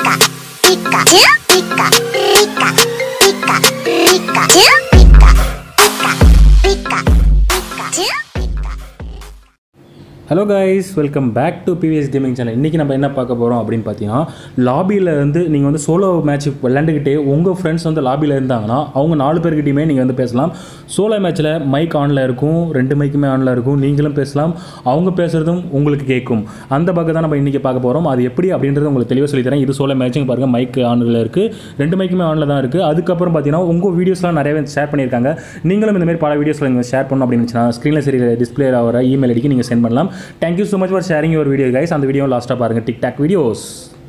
Pika, Pikachu, Pika, Pika, Pika, Pikachu, Pika, Pika, Pika, Pikachu, Pika. Hello guys welcome back to PVS gaming channel இன்றைக்கி நம்ம என்ன பார்க்க போகிறோம் அப்படின்னு பார்த்தீங்கன்னா லாபியில் வந்து நீங்கள் வந்து சோலோ மேட்ச் விளையாண்டுக்கிட்டே உங்கள் ஃப்ரெண்ட்ஸ் வந்து லாபியில் இருந்தாங்கன்னா அவங்க நாலு பேர்கிட்டையுமே நீங்கள் வந்து பேசலாம் சோலோ மேட்ச்சில் மைக் ஆனில் இருக்கும் ரெண்டு மைக்குமே ஆனில் இருக்கும் நீங்களும் பேசலாம் அவங்க பேசுகிறதும் உங்களுக்கு கேட்கும் அந்த பக்கம் தான் நம்ம இன்றைக்கி பார்க்க போகிறோம் அது எப்படி அப்படின்றது உங்களுக்கு தெளிவாக சொல்லித்தரேன் இது சோலோ மேட்சிங் பாருங்கள் மைக் ஆனில் இருக்குது ரெண்டு மைக்குமே ஆனில் தான் இருக்குது அதுக்கப்புறம் பார்த்தீங்கன்னா உங்கள் வீடியோஸ்லாம் நிறையவே ஷேர் பண்ணியிருக்காங்க நீங்களும் இந்த மாதிரி பல வீடியோஸில் நீங்கள் ஷேர் பண்ணணும் அப்படின்னு இருந்துச்சுன்னா ஸ்க்ரீனில் சரி டிஸ்பிளே ஆகிற இமெயில் ஐடிக்கு நீங்கள் சென்ட் பண்ணலாம் thank you so much for sharing your video guys அந்த வீடியோ லாஸ்ட்டாக பாருங்கள் டிக்டாக் வீடியோஸ்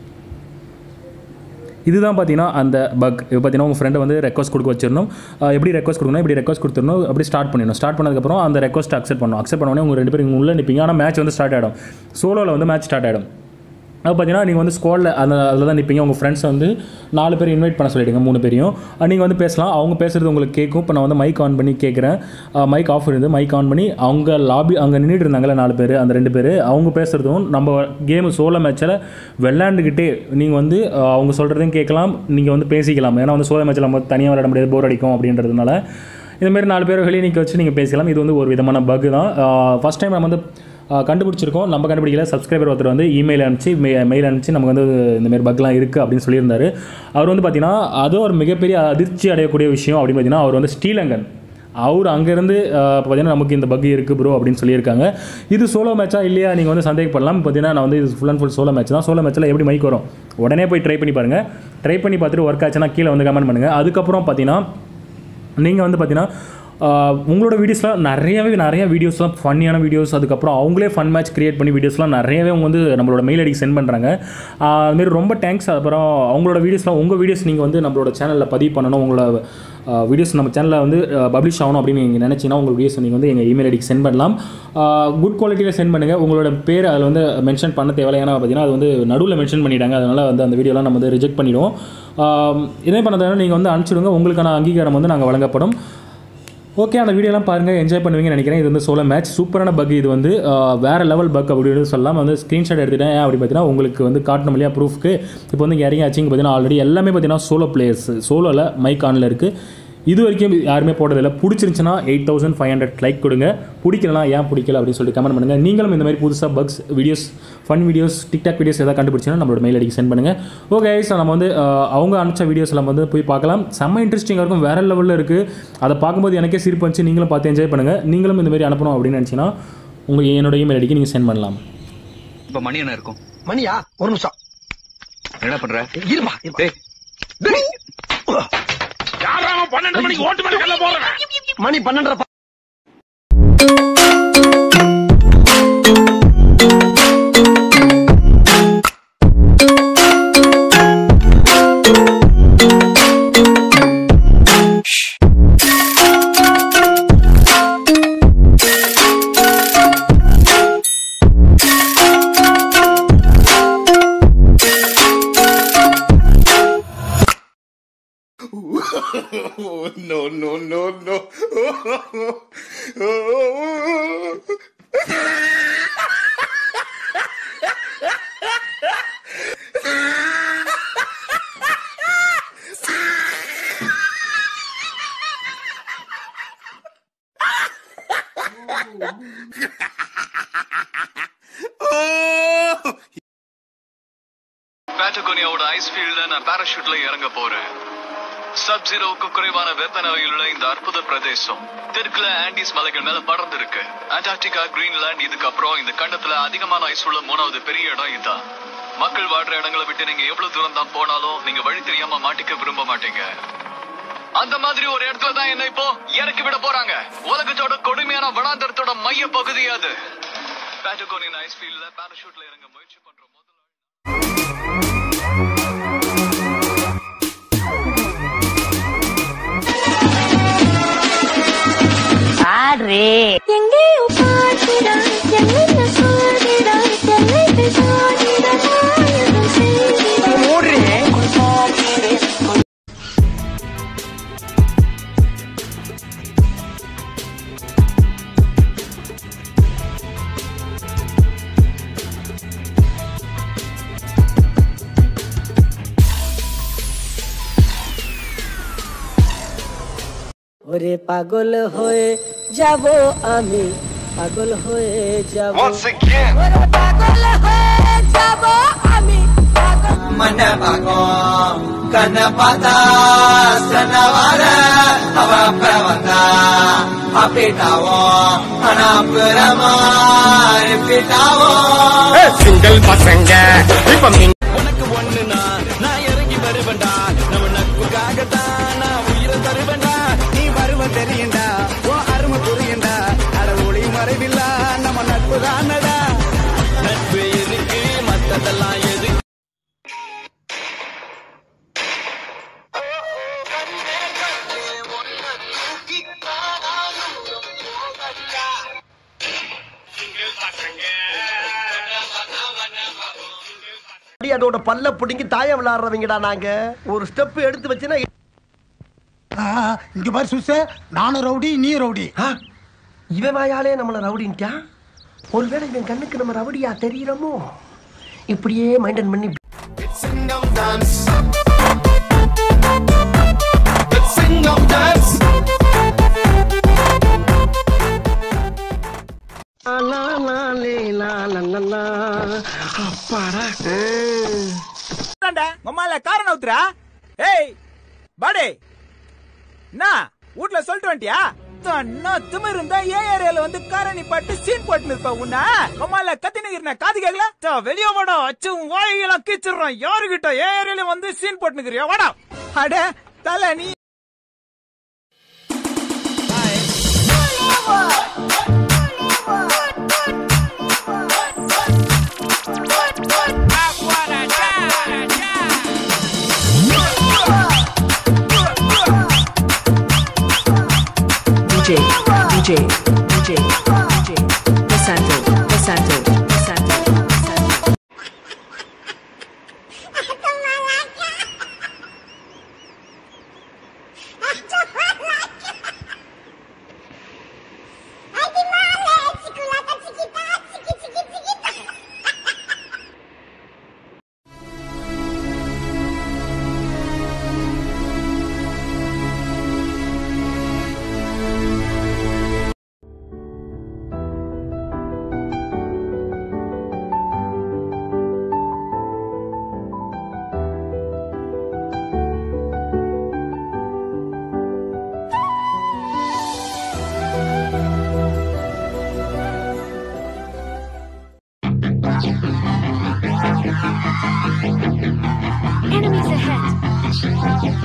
இதுதான் பார்த்தீங்கன்னா அந்த பக் இப்போ பார்த்தீங்கன்னா உங்கள் ஃப்ரெண்டை வந்து ரெக்வஸ்ட் கொடுக்க வச்சிடணும் அஹ் எப்படி ரெக்வஸ்ட் கொடுக்கணும் இப்படி ரெக்வஸ்ட் கொடுத்துடணும் அப்படி ஸ்டார்ட் பண்ணிடணும் ஸ்டார்ட் பண்ணதுக்கப்புறம் அந்த ரெக்வஸ்ட் அக்செப்ட் பண்ணணும் அக்செப்ட் பண்ணோடனே உங்கள் ரெண்டு பேரும் உள்ளே நிற்பீங்க ஆனால் மேட்ச் வந்து ஸ்டார்ட் ஆகிடும் சோலோவில் வந்து மேட்ச் ஸ்டார்ட் ஆகிடும் அது பார்த்தீங்கன்னா நீங்கள் வந்து ஸ்குவாடில் அந்த அதில் தான் நிற்பீங்க உங்கள் ஃப்ரெண்ட்ஸ் வந்து நாலு பேர் இன்வைட் பண்ண சொல்லிடுங்க மூணு பேரையும் நீங்கள் வந்து பேசலாம் அவங்க பேசுகிறது உங்களுக்கு கேட்கும் இப்போ நான் வந்து மைக் ஆன் பண்ணி கேட்குறேன் மைக் ஆஃப் இருந்து மைக் ஆன் பண்ணி அவங்க லாபி அங்கே நின்றுட்டு இருந்தாங்கல்ல நாலு பேர் அந்த ரெண்டு பேர் அவங்க பேசுகிறதும் நம்ம கேம் சோலோ மேட்ச்சில் விளையாண்டுக்கிட்டே நீங்கள் வந்து அஹ், அவங்க சொல்கிறதையும் கேட்கலாம் நீங்கள் வந்து பேசிக்கலாம் ஏன்னா வந்து சோலோ மேட்ச்சில் நம்ம தனியாக விளையாட முடியாது போர் அடிக்கும் அப்படின்றதுனால இதுமாரி நாலு பேர் வெளியே நிற்க வச்சு நீங்கள் பேசலாம் இது வந்து ஒரு விதமான பக் தான் ஃபஸ்ட் டைம் நம்ம வந்து ஆஹ் கண்டுபிடிச்சிருக்கோம் நம்ம கண்டுபிடிக்கல சப்ஸ்கிரைபர் ஒருத்தர் வந்து இமெயில் அனுப்பிச்சு மெயில் அனுப்பிச்சு நமக்கு வந்து இந்த மாதிரி பக்லாம் இருக்குது அப்படின்னு சொல்லியிருந்தாரு அவர் வந்து பார்த்தீங்கன்னா அது ஒரு மிகப்பெரிய அதிர்ச்சி அடையக்கூடிய விஷயம் அப்படின்னு பார்த்தீங்கன்னா அவர் வந்து ஸ்ரீலங்கன் அவர் அங்கேருந்து பார்த்தீங்கன்னா நமக்கு இந்த பக் இருக்குது ப்ரோ அப்படின்னு சொல்லியிருக்காங்க இது சோலோ மேட்சா இல்லையா நீங்கள் வந்து சந்தேகப்படலாம் பார்த்தீங்கன்னா நான் வந்து இது full and full solo match தான் சோலோ மேட்ச்சில் எப்படி மைக் வரும் உடனே போய் ட்ரை பண்ணி பாருங்கள் ட்ரை பண்ணி பார்த்துட்டு ஒர்க் ஆச்சுன்னா கீழே வந்து கமெண்ட் பண்ணுங்கள் அதுக்கப்புறம் பார்த்தீங்கன்னா நீங்கள் வந்து பார்த்தீங்கன்னா ஆஹ் உங்களோட வீடியோஸ்லாம் நிறையவே நிறைய வீடியோஸ்லாம் ஃபன்னியான வீடியோஸ் அதுக்கப்புறம் அவங்களே ஃபன் மேட்ச் கிரியேட் பண்ணி வீடியோஸ்லாம் நிறையவே அவங்க வந்து நம்மளோட மெயில் ஐடிக்கு சென்ட் பண்ணுறாங்க அதுமாரி ரொம்ப தேங்க்ஸ் அப்புறம் அவங்களோட வீடியோஸ்லாம் உங்கள் வீடியோஸ் நீங்கள் வந்து நம்மளோட சேனலில் பதிவு பண்ணணும் உங்களோட வீடியோஸ் நம்ம சேனலில் வந்து பப்ளிஷ் ஆகணும் அப்படின்னு நீங்கள் நினச்சிங்கன்னா உங்கள் வீடியோஸ் நீங்கள் வந்து எங்கள் இமெயில் ஐடிக்கு சென்ட் பண்ணலாம் குட் குவாலிட்டியில் சென்ட் பண்ணுங்கள் உங்களோட பேர் அதில் வந்து மென்ஷன் பண்ண தேவையில்லை ஏன்னா பார்த்தீங்கன்னா அது வந்து நடுவில் மென்ஷன் பண்ணிட்டாங்க அதனால் வந்து அந்த வீடியோலாம் நம்ம வந்து ரிஜெக்ட் பண்ணிடுவோம் ஆஹ் இதே பண்ணதால நீங்கள் வந்து அனுப்பிச்சிடுங்க உங்களுக்கான அங்கீகாரம் வந்து நாங்கள் வழங்கப்படும் ஓகே அந்த வீடியோலாம் பாருங்கள் என்ஜாய் பண்ணுவீங்கன்னு நினைக்கிறேன் இது வந்து சோலோ மேட்ச் சூப்பரான பக் இது வந்து ஆஹ், வேற லெவல் பக் அப்படின்னு சொல்லலாம் வந்து ஸ்க்ரீன்ஷாட் எடுத்துட்டேன் ஏன் அப்படி பார்த்தீங்கன்னா உங்களுக்கு வந்து காட்டணும் இல்லையா ப்ரூஃப்க்கு இப்போ வந்து இங்கே இறங்கி ஆச்சுங்க பார்த்தீங்கன்னா ஆல்ரெடி எல்லாமே பார்த்தீங்கன்னா சோலோ பிளேயர்ஸ் சோலோவில் மைக் ஆனில் இருக்குது இது வரைக்கும் யாருமே போட்டதில்லை பிடிச்சிருந்துச்சுன்னா eight thousand five hundred like கொடுங்க பிடிக்கலனா ஏன் பிடிக்கல அப்படின்னு சொல்லிட்டு கமெண்ட் பண்ணுங்கள் நீங்களும் இந்த மாதிரி புதுசாக bugs videos fun videos TikTok videos எதாவது கண்டுபிடிச்சிங்கன்னா நம்மளோட மெயில் ஐடிக்கு சென்ட் பண்ணுங்கள் ஓகே ஸோ நம்ம வந்து ஆஹ், அவங்க அனுப்பிச்ச வீடியோஸ் நம்ம வந்து போய் பார்க்கலாம் செம்ம இன்ட்ரெஸ்டிங்காக இருக்கும் வேறு லெவலில் இருக்குது அதை பார்க்கும்போது எனக்கே சிரிப்பு வந்துச்சு நீங்களும் பார்த்து என்ஜாய் பண்ணுங்கள் நீங்களும் இந்த மாதிரி அனுப்பணும் அப்படின்னு நினச்சிங்கன்னா உங்கள் என்னோட இமெயில் ஐடிக்கு நீங்கள் சென்ட் பண்ணலாம் இப்ப மணி என்ன இருக்கும் மணியா ஒரு நிமிஷம் என்ன பண்ற இருமா இருமா. டேய் டேய். மணி பன்னெண்டரை ப- no, no, no, no. பேட்டகோனியாவோட ஐஸ் ஃபீல்ட்ல நான் பாராஷூட்ல இறங்க போறேன் சப் ஜீரோவுக்கு குறைவான வெப்பநிலையுள்ள இந்த அற்புத பிரதேசம் தெற்குல ஆண்டிஸ் மலைகள் மேல படர்ந்து இருக்கு அண்டார்டிகா கிரீன்லாந்து இதுக்கு அப்புறம் இந்த கண்டத்துல அதிகமான ஐஸ் உள்ள மூணாவது பெரிய இடம் இதுதான் மக்கள் வாழ்ற இடங்களை விட்டு நீங்க எவ்வளவு தூரம் தான் போனாலும் நீங்க வழி தெரியாம மாட்டிக்க விரும்ப மாட்டீங்க அந்த மாதிரி ஒரு இடத்துல தான் என்ன இப்போ இறக்கி விட போறாங்க உலகத்தோட கொடுமையான வனாந்தரத்தோட மைய பகுதி அது பேட்டகோனியன் ஐஸ் ஃபீல்ட்ல பாராஷூட்ல இறங்க முயற்சி பண்ற முதல்ல எங்கேயோ பார்க்கிறாய் என்னென்ன சொல்கிறாய் என்னை சொல்கிறாய் மாயம் செய்கிறாய் ওরে পাগল হয়ে যাব আমি পাগল হয়ে যাব Once again. ওরে পাগল হয়ে যাব আমি পাগল mana bako kana pata sanawara ava pravata apitawo ana puramar pitawo single பசங்க இப்ப உனக்கு ஒண்ணுனா நான் இறங்கி வருவேன்டா நம்ம நட்புக்காகத்தான் நான் உயிரை தருவேன்டா நீ வருவ தெரியுண்டா ஓ அருமை புரியுண்டா அட ஒளி மறைவில்லா நம்ம நட்பு தானடா நட்பு இருக்கு மத்ததெல்லாம் எது அதோட பல்ல பிடிங்கி தாய விளையாடுறவங்கடா நாங்க ஒரு ஸ்டெப் எடுத்து வச்சுன்னா இங்க பாரு சுச நானும் ரவுடி நீ ரவுடி ஆ, இவன் வாயாலே நம்மள ரவுடின்ட்டான் ஒருவேளை இவன் கண்ணுக்கு நம்ம ரவுடியா தெரியறோமோ இப்படியே மெயின்டைன் பண்ணி Singam dance. Let's singam dance. அப்பாடா உம்மால காரணம் நவுத்துறா ஏய் பாடே என்ன வீட்ல சொல்லிட்டு வந்துட்டியா அண்ணா திமிர் இருந்தா ஏ ஏரியால வந்து காரணி பாட்டு சீன் போட்டு இருப்ப உன்ன உம்மால கத்தினு இருந்த காது கேக்கல தா, வெளிய வாடா அச்சு உன் வாயெல்லாம் கீச்சிடுறான் யாருகிட்ட ஏ ஏரியால வந்து சீன் போட்டு நிக்கிறியா வாடா அட தல நீ DJ DJ DJ DJ Pesanto Pesanto Pesanto Pesanto Enemies ahead.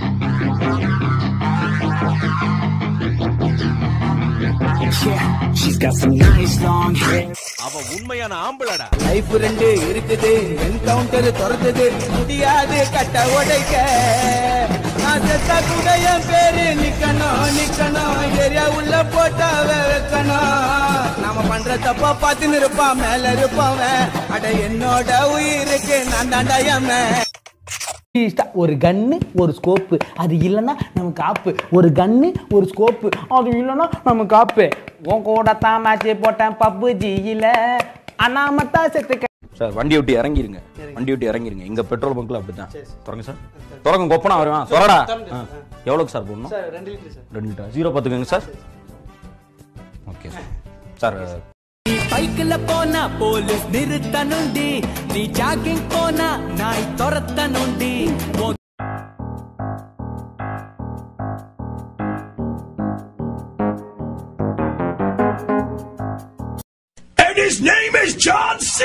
அவ உண்மையான ஆம்பளடா லைஃப் ரெண்டு இருக்குது என்கவுண்டர் திறந்தது முடியாது கட்ட உடைக்க நான் செத்தா கூட என் பேரு நிக்கணும் நிக்கணும் ஏரியா உள்ள போட்டாவ வைக்கணும் நாம பண்ற தப்பா பார்த்துன்னு இருப்பான் மேல இருப்பாவன் அட என்னோட உயிருக்கு நான் தாண்டா எம்மன் ஒரு கன்னு ஒரு ஸ்கோப்பு அது இல்லைன்னா நமக்கு ஆப்பு ஒரு கன்னு ஒரு ஸ்கோப்பு அது இல்லைன்னா நமக்கு ஆப்பு உன் கூட தான் மேட்ச் போட்டேன் பப்புஜியில் அண்ணாமத்தா செத்து சார் வண்டி விட்டு இறங்கிருங்க வண்டி விட்டு இறங்கிருங்க எங்க பெட்ரோல் பங்க்ல அப்படிதான் திறங்க சார் திறங்க கொப்பனா வருவான் திறடா ஆ. எவ்வளவுக்கு சார் போடணும் ரெண்டு லிட்டர் ஜீரோ பத்துக்குங்க சார் ஓகே சார் சார் பைக்ல போனா போலீஸ் நிறுத்தணுண்டி நீ ஜாகிங் போனா நாய் துரத்தணுண்டி உன் And his name is John C.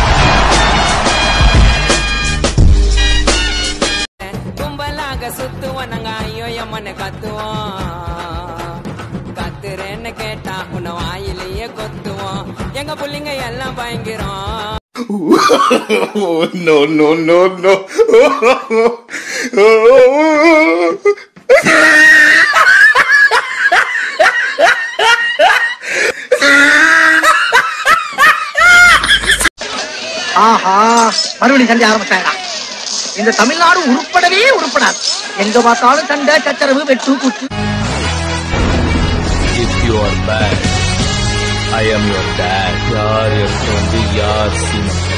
கும்பலாக சுத்துவோம் நாங்க ஐயோ எம்மன்னு கத்துவோம் கத்துறேன்னு கேட்டா உன்னை வாயிலேயே கொத்துவோம் எங்க புள்ளிங்க எல்லாம் பயங்கரம் Oh, no, no, no, no. ஆஹா மறுபடியும் சண்டை ஆரம்பிச்சாங்க இந்த தமிழ்நாடு உருப்படவே உருப்படாது எங்க பார்த்தாலும் சண்டை சச்சரவு வெட்டு குத்து If you are bad, I am your dad. யார் எடுத்து வந்து யார் சீனம்